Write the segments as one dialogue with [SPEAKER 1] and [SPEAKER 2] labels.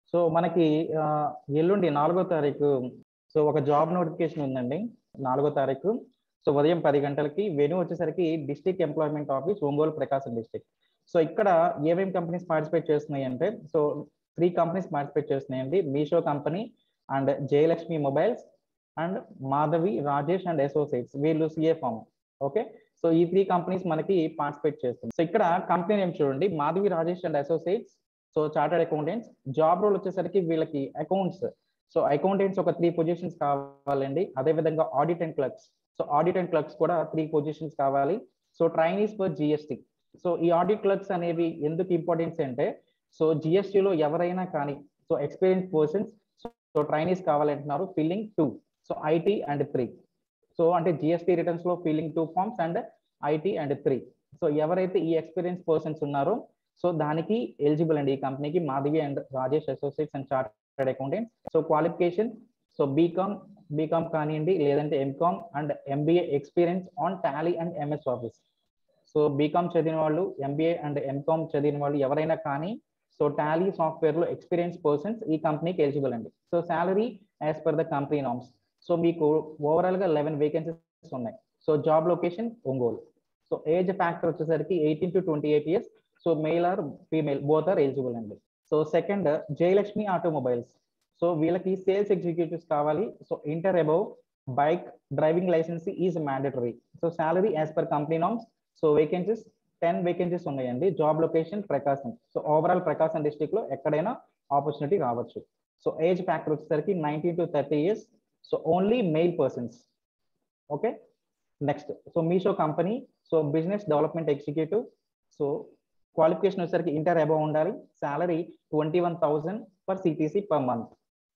[SPEAKER 1] so మనకి ఆ, ఎల్లుండి నాలుగో తారీఖు సో ఒక జాబ్ నోటిఫికేషన్ ఉందండి నాలుగో తారీఖు సో ఉదయం పది గంటలకి వెన్యూ వచ్చేసరికి district employment office Ongole Prakasam district so ఇక్కడ ఏమేమి కంపెనీస్ పార్టిసిపేట్ చేస్తున్నాయి అంటే సో త్రీ కంపెనీస్ పార్టిసిపేట్ చేస్తున్నాయండి Meesho company and Jayalakshmi mobiles and Madhavi Rajesh and associates వీళ్ళు సిఏ ఫామ్ ఓకే సో ఈ త్రీ కంపెనీస్ మనకి పార్టిసిపేట్ చేస్తుంది సో ఇక్కడ కంపెనీ నేమ్ చూడండి Madhavi Rajesh and associates so chartered accountants job role వచ్చేసరికి వీళ్ళకి అకౌంట్స్ సో అకౌంటెంట్స్ ఒక త్రీ పొజిషన్స్ కావాలండి అదే విధంగా audit and clerks so audit and clerks కూడా త్రీ పొజిషన్స్ కావాలి so trainees for GST so ఈ ఆడిట్ క్లర్క్స్ అనేవి ఎందుకు ఇంపార్టెన్స్ అంటే సో జిఎస్టీలో ఎవరైనా కానీ so experience persons so trainees కావాలంటున్నారు filling two so IT and three so అంటే జిఎస్టీ రిటర్న్స్ లో filling two forms and IT and three so ఎవరైతే ఈ ఎక్స్పీరియన్స్ పర్సన్స్ ఉన్నారో సో దానికి ఎలిజిబుల్ అండి ఈ కంపెనీకి Madhavi and Rajesh associates and chartered accountants so qualification so B Com B Com కానివ్వండి లేదంటే M Com and MBA experience on Tally and MS Office so B Com చదివిన వాళ్ళు ఎంబీఏ అండ్ ఎంకామ్ చదివిన వాళ్ళు ఎవరైనా కానీ సో టాలీ సాఫ్ట్వేర్ లో ఎక్స్పీరియన్స్ పర్సన్స్ ఈ కంపెనీకి ఎలిజిబుల్ అండి so salary as per the company norms so మీకు ఓవరాల్ గా లెవెన్ వేకెన్సీస్ ఉన్నాయి so job location Ongole so age factor వచ్చేసరికి eighteen to twenty eight years so male or female both are eligible అండి so second Jayalakshmi automobiles so వీళ్ళకి sales executives కావాలి so inter above bike driving licence is mandatory so salary as per company norms so vacancies ten vacancies ఉన్నాయండి job location Prakasam so overall Prakasam district లో ఎక్కడైనా opportunity రావచ్చు so age factor వచ్చేసరికి nineteen to thirty years so only male persons okay next so Meesho company so business development executive so qualification వచ్చేసరికి inter above ఉండాలి salary twenty one thousand per CTC per month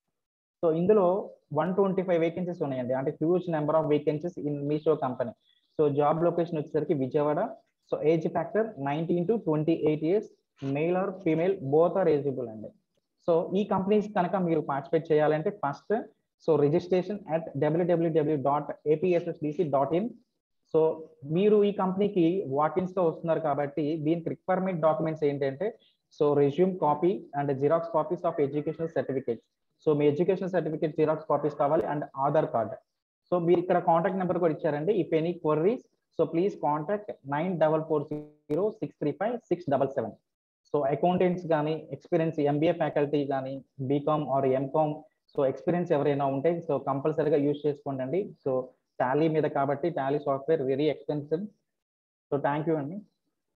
[SPEAKER 1] so ఇందులో one twenty five vacancies ఉన్నాయండి అంటే huge number of vacancies in Meesho company so job location వచ్చేసరికి Vijayawada so age factor nineteen to twenty eight years male or female both are eligible అండి so ఈ companies కనుక మీరు participate చేయాలంటే first so registration at డబ్ల్యూడబ్ల్యూడబ్ల్యూ dot APSSDC dot in so మీరు ఈ కంపెనీకి వాకిన్స్ తో వస్తున్నారు కాబట్టి దీనికి రిక్వైర్మెంట్ డాక్యుమెంట్స్ ఏంటంటే so resume copy and xerox copies of educational certificates so మీ ఎడ్యుకేషన్ సర్టిఫికేట్ జిరాక్స్ కాపీస్ కావాలి అండ్ ఆధార్ కార్డ్ సో మీరు ఇక్కడ కాంటాక్ట్ నెంబర్ కూడా ఇచ్చారండి if any queries so please contact nine double four zero six three five six double seven so accountants కానీ experience MBA faculty కానీ BCom or MCom so experience ఎవరైనా ఉంటే so కంపల్సరీగా use చేసుకోండి సో టాలీ మీద కాబట్టి Tally software very expensive so thank you అండి